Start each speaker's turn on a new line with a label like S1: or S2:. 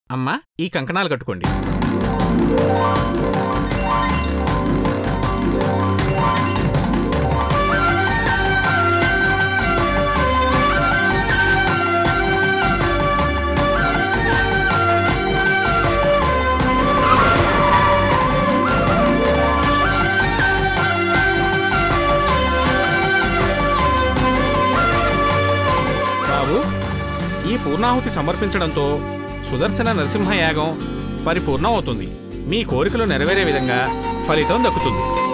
S1: అమ్మా ఈ కంకణాలు కట్టుకోండి బాబు ఈ పూర్ణాహుతి సమర్పించడంతో సుదర్శన నరసింహ యాగం పరిపూర్ణం అవుతుంది మీ కోరికలు నెరవేరే విధంగా ఫలితం దక్కుతుంది